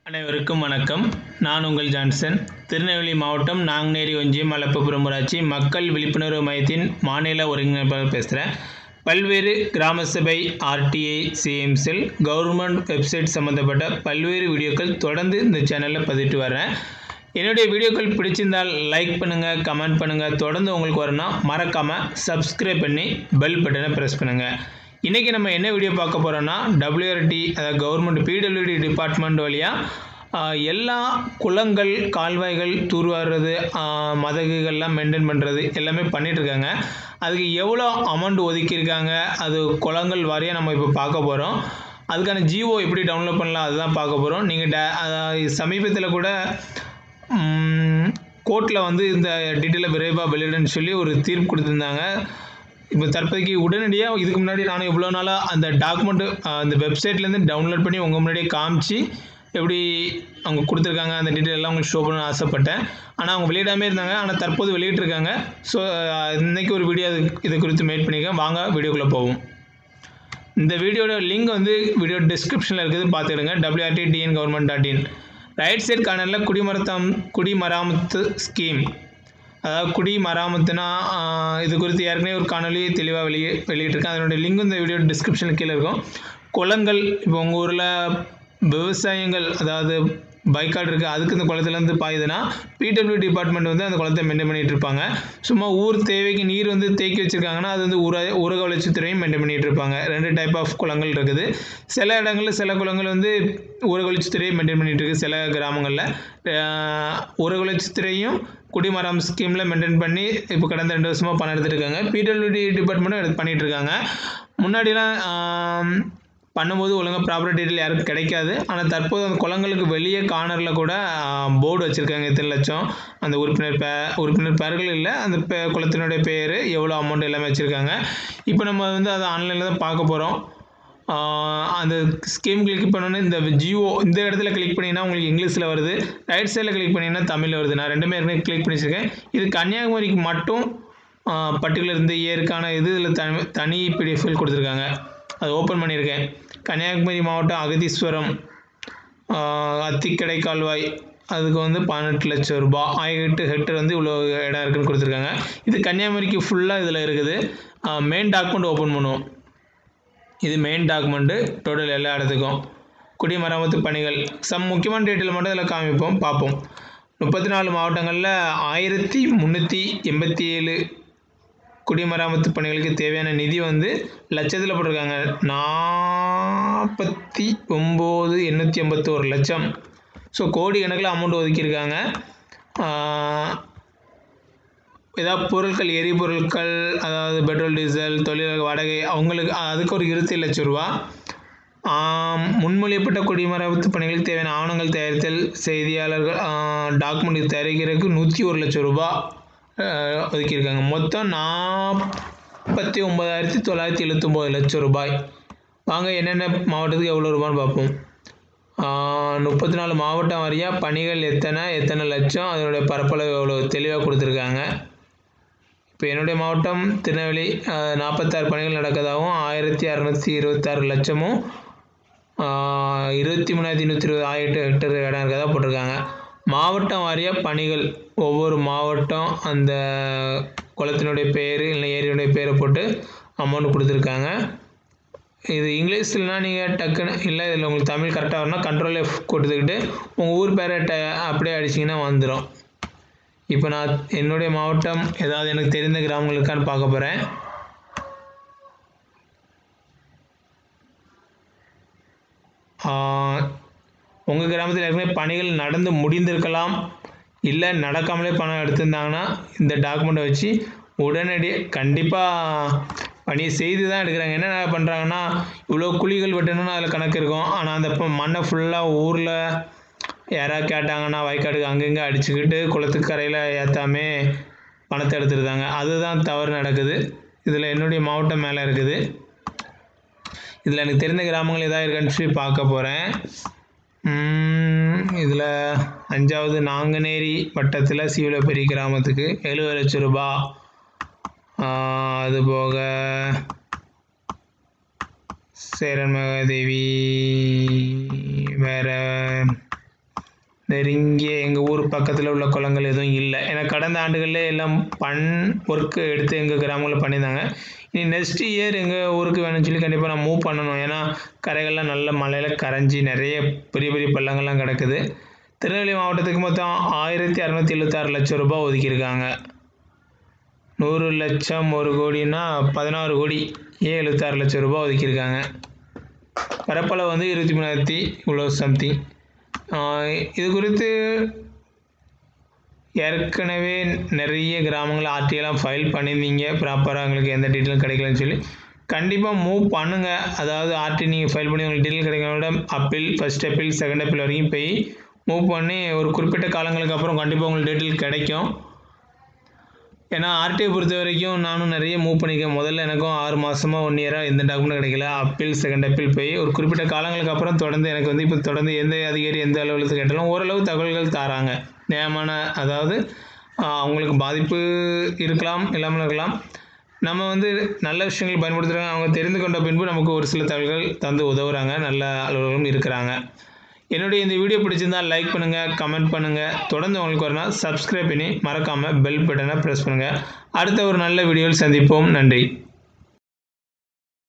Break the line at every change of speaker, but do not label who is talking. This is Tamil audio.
அனைவருக்கும் வணக்கம் நான் உங்கள் ஜான்சன் திருநெல்வேலி மாவட்டம் நாங்குநேரி ஒன்றியம் மலப்புபுரம் ஊராட்சி மக்கள் விழிப்புணர்வு மையத்தின் மாநில ஒருங்கிணைப்பாளர் பேசுகிறேன் பல்வேறு கிராம சபை ஆர்டிஐ சிஎம்செல் கவர்மெண்ட் வெப்சைட் சம்மந்தப்பட்ட பல்வேறு வீடியோக்கள் தொடர்ந்து இந்த சேனலில் பதிவிட்டு வரேன் என்னுடைய வீடியோக்கள் பிடிச்சிருந்தால் லைக் பண்ணுங்கள் கமெண்ட் பண்ணுங்கள் தொடர்ந்து உங்களுக்கு வரணும்னா மறக்காமல் சப்ஸ்கிரைப் பண்ணி பெல் பட்டனை ப்ரெஸ் பண்ணுங்கள் இன்றைக்கி நம்ம என்ன வீடியோ பார்க்க போகிறோன்னா டபிள்யூஆர்டி அதாவது கவர்மெண்ட் பிடபிள்யூடி டிபார்ட்மெண்ட் வழியாக எல்லா குளங்கள் கால்வாய்கள் தூர்வாடுறது ஆஹ், மதகுகள்லாம் மெயின்டைன் பண்ணுறது எல்லாமே பண்ணிட்டு இருக்காங்க அதுக்கு எவ்வளோ அமௌண்ட் ஒதுக்கியிருக்காங்க அது குளங்கள் வாரியாக நம்ம இப்போ பார்க்க போகிறோம் அதுக்கான ஜிஓ எப்படி டவுன்லோட் பண்ணலாம் அதுதான் பார்க்க போகிறோம் நீங்கள் டே சமீபத்தில் கூட கோர்ட்டில் வந்து இந்த டீட்டெயிலை விரைவாக வெளியிடன்னு சொல்லி ஒரு தீர்ப்பு கொடுத்துருந்தாங்க இப்போ தற்போதைக்கு உடனடியாக இதுக்கு முன்னாடி நான் இவ்வளோ நாளாக அந்த டாக்குமெண்ட்டு அந்த வெப்சைட்லேருந்து டவுன்லோட் பண்ணி உங்கள் முன்னாடியே காமிச்சு எப்படி அவங்க கொடுத்துருக்காங்க அந்த டீட்டெயில் எல்லாம் உங்களுக்கு ஷோ பண்ண ஆசைப்பட்டேன் ஆனால் அவங்க வெளியிடாமே இருந்தாங்க ஆனால் தற்போது வெளியிட்டிருக்காங்க ஸோ இன்னைக்கு ஒரு வீடியோ அது இது குறித்து மேட் பண்ணியிருக்கேன் வாங்க வீடியோக்குள்ளே போவோம் இந்த வீடியோட லிங்க் வந்து வீடியோ டிஸ்கிரிப்ஷனில் இருக்குது பார்த்துடுங்க WRD TN government dot in right side கார்னரில் குடிமரத்தம் குடிமராமத்து ஸ்கீம் அதாவது குடி மராமத்துனா ஆஹ், இது குறித்து ஏற்கனவே ஒரு காணொலி தெளிவாக வெளியே வெளியிட்டிருக்கேன் அதனுடைய லிங்க் இந்த வீடியோ டிஸ்கிரிப்ஷனில் கீழே இருக்கும் குளங்கள் இப்போ உங்கள் ஊரில் விவசாயங்கள் அதாவது பைக்காடு இருக்குது அதுக்கு இந்த குளத்துலேருந்து பாயுதுன்னா பிடபிள்யூ டிபார்ட்மெண்ட் வந்து அந்த குளத்தை மெயின்டைன் பண்ணிட்டு இருப்பாங்க சும்மா ஊர் தேவைக்கு நீர் வந்து தேக்கி வச்சிருக்காங்கன்னா அது வந்து ஊர ஊரக வளர்ச்சித்துறையும் மெயின்டைன் பண்ணிட்டு இருப்பாங்க ரெண்டு டைப் ஆஃப் குளங்கள் இருக்குது சில இடங்களில் சில குளங்கள் வந்து ஊரக வளர்ச்சித்துறையை மெயின்டைன் பண்ணிட்டு இருக்கு சில கிராமங்களில் ஆஹ், ஊரக வளர்ச்சித்துறையும் குடிமரம் ஸ்கீமில் மெயின்டைன் பண்ணி இப்போ கடந்த ரெண்டு வருஷமாக பணம் எடுத்துட்டு இருக்காங்க பிடபிள்யூடி டிபார்ட்மெண்ட்டும் எடுத்து பண்ணிட்டு இருக்காங்க முன்னாடிலாம் ஆம், பண்ணும்போது ஒழுங்காக ப்ராப்பர் டீட்டெயில் யாருக்கும் கிடைக்காது ஆனால் தற்போது அந்த குளங்களுக்கு வெளியே கார்னரில் கூட போர்டு வச்சுருக்காங்க இத்தனை லட்சம் அந்த உறுப்பினர் பே உறுப்பினர் பேர்கள் இல்லை அந்த பே குளத்தினுடைய பேர் எவ்வளோ அமௌண்ட் எல்லாமே வச்சுருக்காங்க இப்போ நம்ம வந்து அதை ஆன்லைனில் தான் பார்க்க போகிறோம் அந்த ஸ்கீம் கிளிக் பண்ணோன்னே இந்த ஜியோ இந்த இடத்துல கிளிக் பண்ணிங்கன்னா உங்களுக்கு இங்கிலீஷில் வருது ரைட் சைடில் கிளிக் பண்ணிங்கன்னா தமிழில் வருது நான் ரெண்டுமே ஏற்கனவே கிளிக் பண்ணி வச்சுருக்கேன் இது கன்னியாகுமரிக்கு மட்டும் பர்டிகுலர் இந்த இயருக்கான இது இதில் தனி தனி பிடிஎஃப் ஃபைல் கொடுத்துருக்காங்க அது ஓப்பன் பண்ணியிருக்கேன் கன்னியாகுமரி மாவட்டம் அகதீஸ்வரம் ஆஹ், அத்திக்கடை கால்வாய் அதுக்கு வந்து பதினெட்டு லட்சம் ரூபாய் ஆயிரத்து ஹெக்டர் வந்து இவ்வளோ இடம் இருக்குன்னு கொடுத்துருக்காங்க இது கன்னியாகுமரிக்கு ஃபுல்லாக இதில் இருக்குது மெயின் டாக்குமெண்ட் ஓப்பன் பண்ணுவோம் இது மெயின் டாக்குமெண்ட்டு டோட்டல் எல்லா இடத்துக்கும் குடிமராமத்து பணிகள் சம் முக்கியமான டீட்டெயில் மட்டும் இதில் காமிப்போம் பார்ப்போம் முப்பத்தி நாலு மாவட்டங்களில் ஆயிரத்தி முந்நூற்றி எண்பத்தி ஏழு குடிமராமத்து பணிகளுக்கு தேவையான நிதி வந்து லட்சத்தில் போட்டிருக்காங்க நாற்பத்தி ஒம்பது எண்ணூற்றி எண்பத்தோரு லட்சம் ஸோ கோடி கணக்கில் அமௌண்ட் ஒதுக்கியிருக்காங்க ஆஹ், ஏதாவது பொருட்கள் எரிபொருட்கள் அதாவது பெட்ரோல் டீசல் தொழிலாளர் வாடகை அவங்களுக்கு அதுக்கு ஒரு இருபத்தி லட்சம் ரூபா ஆம், முன்மொழியப்பட்ட குடிமராமத்து பணிகளுக்கு தேவையான ஆவணங்கள் தயாரித்தல் செய்தியாளர்கள் டாக்குமெண்ட் தயாரிக்கிறதுக்கு நூற்றி ஒரு லட்சம் ரூபா ஆஹ், ஒதுக்கியிருக்காங்க மொத்தம் நாற்பத்தி ஒம்பதாயிரத்தி தொள்ளாயிரத்தி எழுபத்தொம்போது லட்சம் ரூபாய் வாங்க என்னென்ன மாவட்டத்துக்கு எவ்வளோ ரூபான்னு பார்ப்போம் முப்பத்தி நாலு மாவட்டம் வாரியாக பணிகள் எத்தனை எத்தனை லட்சம் அதனுடைய பரப்பளவு எவ்வளோ தெளிவாக கொடுத்துருக்காங்க இப்போ என்னுடைய மாவட்டம் திருநெல்வேலி ஆஹ், நாற்பத்தாறு பணிகள் நடக்கதாகவும் ஆயிரத்தி அறநூற்றி இருபத்தாறு லட்சமும் ஆஹ், இருபத்தி மூணாயிரத்தி நூற்றி இருபது ஆயிரத்து ஹெக்டர் இடம் இருக்கதா போட்டிருக்காங்க மாவட்டம் வாரியாக பணிகள் ஒவ்வொரு மாவட்டம் அந்த குளத்தினுடைய பேர் இல்லை ஏரியினுடைய பேரை போட்டு அமௌண்ட் கொடுத்துருக்காங்க இது இங்கிலீஷ்லனா நீங்கள் டக்குன்னு இல்லை இதில் உங்களுக்கு தமிழ் கரெக்டாக வரணும் கண்ட்ரோல் எஃப் கொடுத்துக்கிட்டு உங்கள் ஊர் பேரை ட அப்படியே அடிச்சிங்கன்னா வந்துடும் இப்போ நான் என்னுடைய மாவட்டம் ஏதாவது எனக்கு தெரிந்த கிராமங்களுக்கான்னு பார்க்க போகிறேன் உங்கள் கிராமத்தில் ஏற்கனவே பணிகள் நடந்து முடிந்திருக்கலாம் இல்லை நடக்காமலே பணம் எடுத்திருந்தாங்கன்னா இந்த டாக்குமெண்ட்டை வச்சு உடனடியாக கண்டிப்பாக பணியை செய்து தான் எடுக்கிறாங்க என்ன பண்ணுறாங்கன்னா இவ்வளோ குழிகள் வெட்டணும்னு அதில் கணக்கு இருக்கும் ஆனால் அந்த ப- மண்ணை ஃபுல்லாக ஊரில் யாராவது கேட்டாங்கன்னா வயக்காடுக்கு அங்கங்கே அடிச்சுக்கிட்டு குளத்துக்கு கரையில் ஏற்றாமே பணத்தை எடுத்துருந்தாங்க அதுதான் தவறு நடக்குது இதில் என்னுடைய மாவட்டம் மேலே இருக்குது இதில் எனக்கு தெரிந்த கிராமங்கள் ஏதாவது இருக்கான்னு சொல்லி பார்க்க போகிறேன் இதில் அஞ்சாவது நாங்குநேரி வட்டத்தில் சீவலப்பெரி கிராமத்துக்கு எழுபது லட்சம் ரூபா ஆஹ் அது போக சேரன் மகாதேவி வேற நெருங்கிய எங்கள் ஊர் பக்கத்தில் உள்ள குளங்கள் எதுவும் இல்லை ஏன்னா கடந்த ஆண்டுகளில் எல்லாம் பண் ஒர்க்கு எடுத்து எங்கள் கிராமங்களில் பண்ணியிருந்தாங்க இனி நெக்ஸ்ட் இயர் எங்கள் ஊருக்கு வேணும்னு சொல்லி கண்டிப்பாக நான் மூவ் பண்ணணும் ஏன்னா கரைகள்லாம் நல்ல மழையில் கரைஞ்சி நிறைய பெரிய பெரிய பள்ளங்கள்லாம் கிடக்குது திருநெல்வேலி மாவட்டத்துக்கு மொத்தம் ஆயிரத்தி அறநூற்றி எழுபத்தாறு லட்சம் ரூபாய் ஒதுக்கியிருக்காங்க நூறு லட்சம் ஒரு கோடின்னா பதினாறு கோடி ஏன் எழுபத்தாறு லட்சம் ரூபாய் ஒதுக்கியிருக்காங்க பரப்பளவு வந்து இருபத்தி மூணாயிரத்தி இவ்வளோ சம்திங் இது குறித்து ஏற்கனவே நிறைய கிராமங்கள் ஆர்டிஎல்லாம் ஃபைல் பண்ணியிருந்தீங்க ப்ராப்பராக உங்களுக்கு எந்த டீட்டெயிலும் கிடைக்கலன்னு சொல்லி கண்டிப்பாக மூவ் பண்ணுங்கள் அதாவது ஆர்டி நீங்கள் ஃபைல் பண்ணி உங்களுக்கு டீட்டெயில் கிடைக்கிறத விட appeal first appeal second appeal வரைக்கும் போய் மூவ் பண்ணி ஒரு குறிப்பிட்ட காலங்களுக்கு அப்புறம் கண்டிப்பாக உங்களுக்கு டீட்டெயில் கிடைக்கும் ஏன்னா ஆர்டிஐ பொறுத்த வரைக்கும் நானும் நிறைய மூவ் பண்ணியிருக்கேன் முதல்ல எனக்கும் ஆறு மாதமாக ஒன் இயராக எந்த டாக்குமெண்ட் கிடைக்கல அப்பீல் செகண்ட் அப்பீல் போய் ஒரு குறிப்பிட்ட காலங்களுக்கு அப்புறம் தொடர்ந்து எனக்கு வந்து இப்போ தொடர்ந்து எந்த அதிகாரி எந்த அலுவலகத்துக்கு கேட்டாலும் ஓரளவு தகவல்கள் தராங்க நியாயமான அதாவது அவங்களுக்கு பாதிப்பு இருக்கலாம் இல்லாமல் இருக்கலாம் நம்ம வந்து நல்ல விஷயங்கள் பயன்படுத்துகிறாங்க அவங்க தெரிந்து கொண்ட பின்பு நமக்கு ஒரு சில தகவல்கள் தந்து உதவுறாங்க நல்ல அலுவலர்களும் இருக்கிறாங்க என்னுடைய இந்த வீடியோ பிடிச்சிருந்தால் லைக் பண்ணுங்கள் கமெண்ட் பண்ணுங்கள் தொடர்ந்து உங்களுக்கு வரணும் சப்ஸ்கிரைப் பண்ணி மறக்காமல் பெல் பட்டனை ப்ரெஸ் பண்ணுங்கள் அடுத்த ஒரு நல்ல வீடியோவில் சந்திப்போம் நன்றி